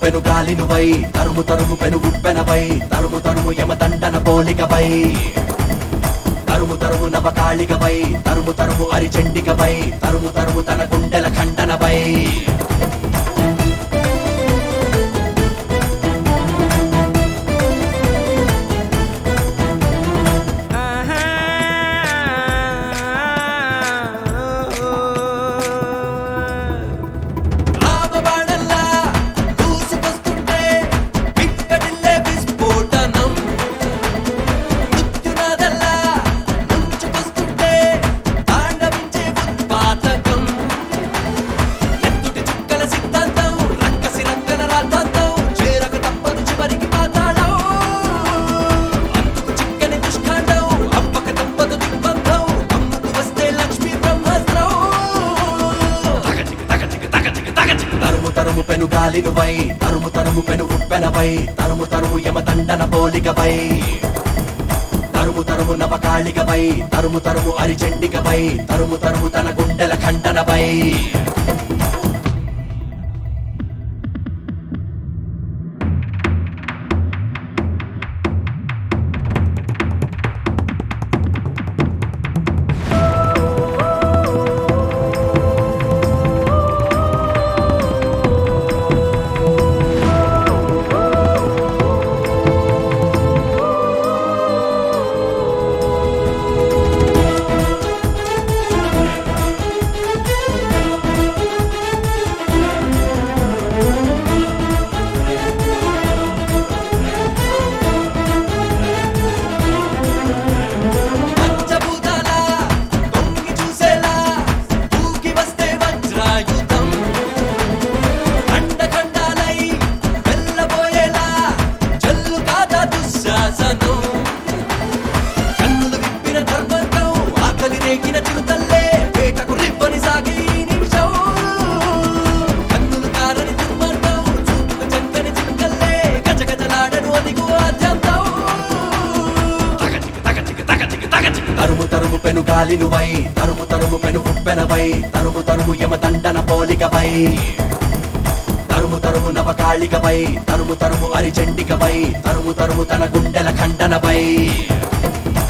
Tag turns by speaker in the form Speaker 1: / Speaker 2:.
Speaker 1: పెను గాలినువై తరుము తరుము పెను ఉప్పెనవై తరుము తరుము యమదండన పోలికవై తరుము తరుము నవకాళికవై తరుము తరుము అరిచెండికవై తరుము తరుము తన గుండెల ఖండనవై రామబాణల్లా దూసుకొస్తుంటే విక్కడిల్లే విస్ఫోటనం మృత్యునాదల్లా ముంచుకొస్తుంటే తాండవించే ఉత్పాతకం ఎత్తుటి చుక్కల సిద్ధాంతం రక్కసి రంగన రాద్ధాంతం చేరక తప్పదు చివరికి పాతాళం అందుకు చిక్కని దుష్కాండం అప్పక తప్పదు దిగ్బంధం అమ్ముకు వస్తే లక్ష్మీ బ్రహ్మాస్త్రం తరుము తరుము పెను గాలినువై తరుము తరుము పెను ఉప్పెనవై తరుము తరుము యమదండన పోలికవై తరుము తరుము నవకాళికవై తరుము తరుము అరిచెండికవై తరుము తరుము తన గుండెల ఖండనవై పంచభూతాల తొంగి చూసేలా దూకి వస్తే వజ్రాయుధం ఖండఖండాలై వెళ్ళబోయేలా జల్లు కాదా దుశ్శాసనం కన్నులు విప్పిన ధర్మంతం ఆకలి రేగిన చిరుతల్లే వేటకు రిబ్బని సాగి ఈ నిమిషం కన్నులు కారని దుర్మార్గం చూపుకు చక్కని చిరుకల్లే గజగజలాడను అదిగు ఆద్యంతం తరుము తరుము పెను గాలినువై తరుము తరుము పెను ఉప్పెనవై తరుము తరుము యమదండన పోలికవై తరుము తరుము నవకాళికవై తరుము తరుము అరిచెండికవై తరుము తరుము తన గుండెల ఖండనవై